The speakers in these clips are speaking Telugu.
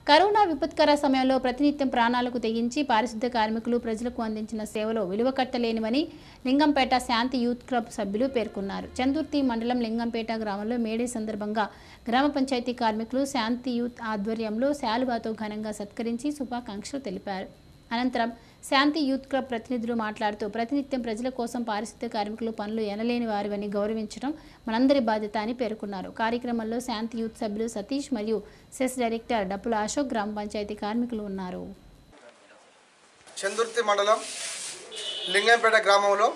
కరోనా విపత్కర సమయంలో ప్రతినిత్యం ప్రాణాలకు తెగించి పారిశుద్ధ్య కార్మికులు ప్రజలకు అందించిన సేవలో విలువ కట్టలేనివని లింగంపేట శాంతి యూత్ క్లబ్ సభ్యులు పేర్కొన్నారు చందుర్తి మండలం లింగంపేట గ్రామంలో మేడే సందర్భంగా గ్రామ పంచాయతీ కార్మికులు శాంతి యూత్ ఆధ్వర్యంలో శాలువాతో ఘనంగా సత్కరించి శుభాకాంక్షలు తెలిపారు అనంతరం శాంతి యూత్ క్లబ్ ప్రతినిధులు మాట్లాడుతూ ప్రతినిత్యం ప్రజల కోసం పారిశుద్ధ్య కార్మికులు పనులు ఎనలేని వారివని గౌరవించడం మనందరి బాధ్యత అని పేర్కొన్నారు కార్యక్రమంలో శాంతి యూత్ సభ్యులు సతీష్ మరియు సెస్ డైరెక్టర్ డప్పుల అశోక్ గ్రామ పంచాయతీ కార్మికులు ఉన్నారు చందుర్తి మండలం లింగంపేట గ్రామంలో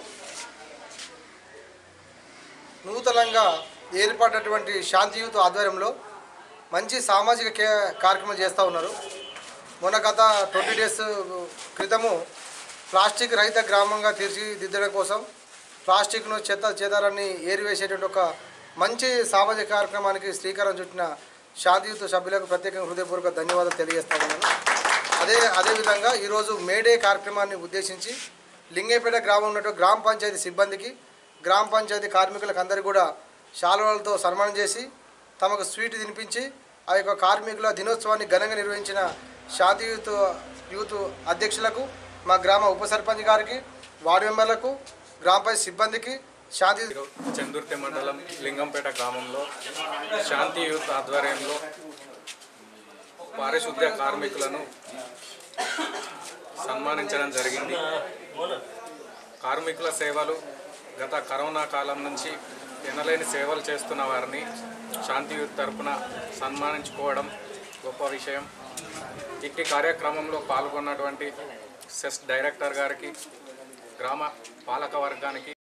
నూతనంగా ఏర్పడినటువంటి శాంతి యూత్ ఆధ్వర్యంలో మంచి సామాజిక కే కార్యక్రమం చేస్తూ ఉన్నారు మొన్న గత ట్వంటీ డేస్ క్రితము ప్లాస్టిక్ రహిత గ్రామంగా తీర్చిదిద్దడం కోసం ప్లాస్టిక్ను చెత్త చెదారాన్ని ఏరివేసేటువంటి ఒక మంచి సామాజిక కార్యక్రమానికి శ్రీకారం చుట్టిన శాంతియుత సభ్యులకు ప్రత్యేకంగా హృదయపూర్వక ధన్యవాదాలు తెలియజేస్తా ఉన్నాను అదే అదేవిధంగా ఈరోజు మేడే కార్యక్రమాన్ని ఉద్దేశించి లింగేపేట గ్రామం ఉన్నటువంటి గ్రామ పంచాయతీ సిబ్బందికి గ్రామ పంచాయతీ కార్మికులకు అందరికీ కూడా శాలువలతో సన్మానం చేసి తమకు స్వీట్ తినిపించి ఆ యొక్క కార్మికుల దినోత్సవాన్ని ఘనంగా నిర్వహించిన శాంతి యూత్ యూత్ అధ్యక్షులకు మా గ్రామ ఉప సర్పంచ్ గారికి వార్డు మెంబర్లకు గ్రామ పంచాయతీ సిబ్బందికి శాంతి చందుర్తి మండలం లింగంపేట గ్రామంలో శాంతి యూత్ ఆధ్వర్యంలో పారిశుద్ధ్య కార్మికులను సన్మానించడం జరిగింది కార్మికుల సేవలు గత కరోనా కాలం నుంచి ఎనలేని సేవలు చేస్తున్న వారిని శాంతి యూత్ తరపున సన్మానించుకోవడం గొప్ప విషయం ఇట్టి కార్యక్రమంలో పాల్గొన్నటువంటి సెస్ డైరెక్టర్ గారికి గ్రామ పాలక వర్గానికి